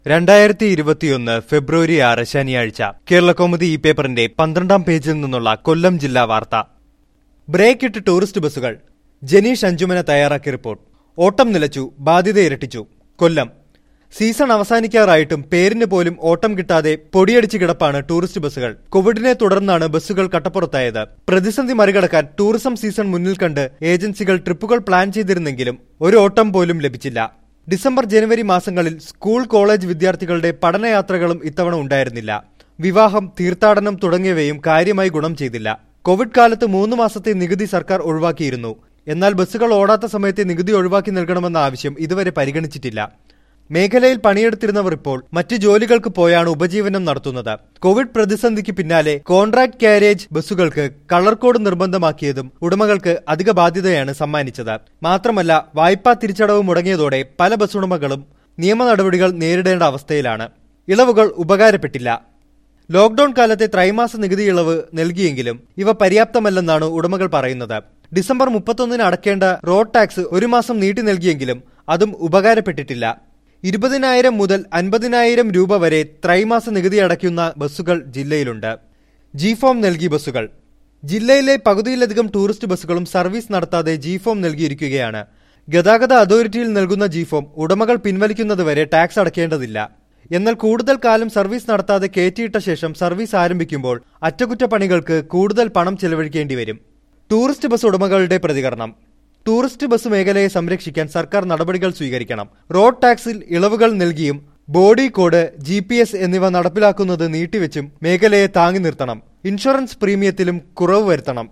രണ്ടായിരത്തി ഇരുപത്തിയൊന്ന് ഫെബ്രുവരി ആറ് ശനിയാഴ്ച കേരളകൗമുദി ഈ പേപ്പറിന്റെ പന്ത്രണ്ടാം പേജിൽ നിന്നുള്ള കൊല്ലം ജില്ലാ വാർത്ത ബ്രേക്ക് ഇട്ട് ടൂറിസ്റ്റ് ബസ്സുകൾ ജനീഷ് അഞ്ചുമന തയ്യാറാക്കിയ റിപ്പോർട്ട് ഓട്ടം നിലച്ചു ബാധ്യത ഇരട്ടിച്ചു കൊല്ലം സീസൺ അവസാനിക്കാറായിട്ടും പേരിന് പോലും ഓട്ടം കിട്ടാതെ പൊടിയടിച്ച് കിടപ്പാണ് ടൂറിസ്റ്റ് ബസ്സുകൾ കോവിഡിനെ തുടർന്നാണ് ബസ്സുകൾ കട്ടപ്പുറത്തായത് പ്രതിസന്ധി മറികടക്കാൻ ടൂറിസം സീസൺ മുന്നിൽ കണ്ട് ഏജൻസികൾ ട്രിപ്പുകൾ പ്ലാൻ ചെയ്തിരുന്നെങ്കിലും ഒരു ഓട്ടം പോലും ലഭിച്ചില്ല ഡിസംബർ ജനുവരി മാസങ്ങളിൽ സ്കൂൾ കോളേജ് വിദ്യാർത്ഥികളുടെ പഠനയാത്രകളും ഇത്തവണ ഉണ്ടായിരുന്നില്ല വിവാഹം തീർത്ഥാടനം തുടങ്ങിയവയും കാര്യമായി ഗുണം ചെയ്തില്ല കോവിഡ് കാലത്ത് മൂന്ന് മാസത്തെ നികുതി സർക്കാർ ഒഴിവാക്കിയിരുന്നു എന്നാൽ ബസ്സുകൾ ഓടാത്ത സമയത്തെ നികുതി ഒഴിവാക്കി നൽകണമെന്ന ആവശ്യം ഇതുവരെ പരിഗണിച്ചിട്ടില്ല മേഖലയിൽ പണിയെടുത്തിരുന്നവർ ഇപ്പോൾ മറ്റു ജോലികൾക്ക് പോയാണ് ഉപജീവനം നടത്തുന്നത് കോവിഡ് പ്രതിസന്ധിക്ക് പിന്നാലെ കോൺട്രാക്ട് കാരേജ് ബസ്സുകൾക്ക് കളർ കോഡ് നിർബന്ധമാക്കിയതും ഉടമകൾക്ക് അധിക ബാധ്യതയാണ് സമ്മാനിച്ചത് മാത്രമല്ല വായ്പാ തിരിച്ചടവ് മുടങ്ങിയതോടെ പല ബസ് ഉടമകളും നിയമ നടപടികൾ നേരിടേണ്ട അവസ്ഥയിലാണ് ഇളവുകൾ ഉപകാരപ്പെട്ടില്ല ലോക്ഡൌൺ കാലത്തെ ത്രൈമാസ നികുതി ഇളവ് നൽകിയെങ്കിലും ഇവ പര്യാപ്തമല്ലെന്നാണ് ഉടമകൾ പറയുന്നത് ഡിസംബർ മുപ്പത്തൊന്നിന് അടക്കേണ്ട റോഡ് ടാക്സ് ഒരു മാസം നീട്ടി നൽകിയെങ്കിലും അതും ഉപകാരപ്പെട്ടിട്ടില്ല ഇരുപതിനായിരം മുതൽ അൻപതിനായിരം രൂപ വരെ ത്രൈമാസ നികുതി അടയ്ക്കുന്ന ബസ്സുകൾ ജില്ലയിലുണ്ട് ജി ഫോം നൽകി ബസ്സുകൾ ജില്ലയിലെ പകുതിയിലധികം ടൂറിസ്റ്റ് ബസ്സുകളും സർവീസ് നടത്താതെ ജി ഫോം നൽകിയിരിക്കുകയാണ് ഗതാഗത അതോറിറ്റിയിൽ നൽകുന്ന ജി ഫോം ഉടമകൾ പിൻവലിക്കുന്നതുവരെ ടാക്സ് അടയ്ക്കേണ്ടതില്ല എന്നാൽ കൂടുതൽ കാലം സർവീസ് നടത്താതെ കയറ്റിയിട്ട ശേഷം സർവീസ് ആരംഭിക്കുമ്പോൾ അറ്റകുറ്റപ്പണികൾക്ക് കൂടുതൽ പണം ചെലവഴിക്കേണ്ടി വരും ടൂറിസ്റ്റ് ബസ് ഉടമകളുടെ പ്രതികരണം ടൂറിസ്റ്റ് ബസ് മേഖലയെ സംരക്ഷിക്കാൻ സർക്കാർ നടപടികൾ സ്വീകരിക്കണം റോഡ് ടാക്സിൽ ഇളവുകൾ നൽകിയും body code G P S എന്നിവ നടപ്പിലാക്കുന്നത് നീട്ടിവെച്ചും മേഖലയെ താങ്ങി നിർത്തണം ഇൻഷുറൻസ് പ്രീമിയത്തിലും കുറവ് വരുത്തണം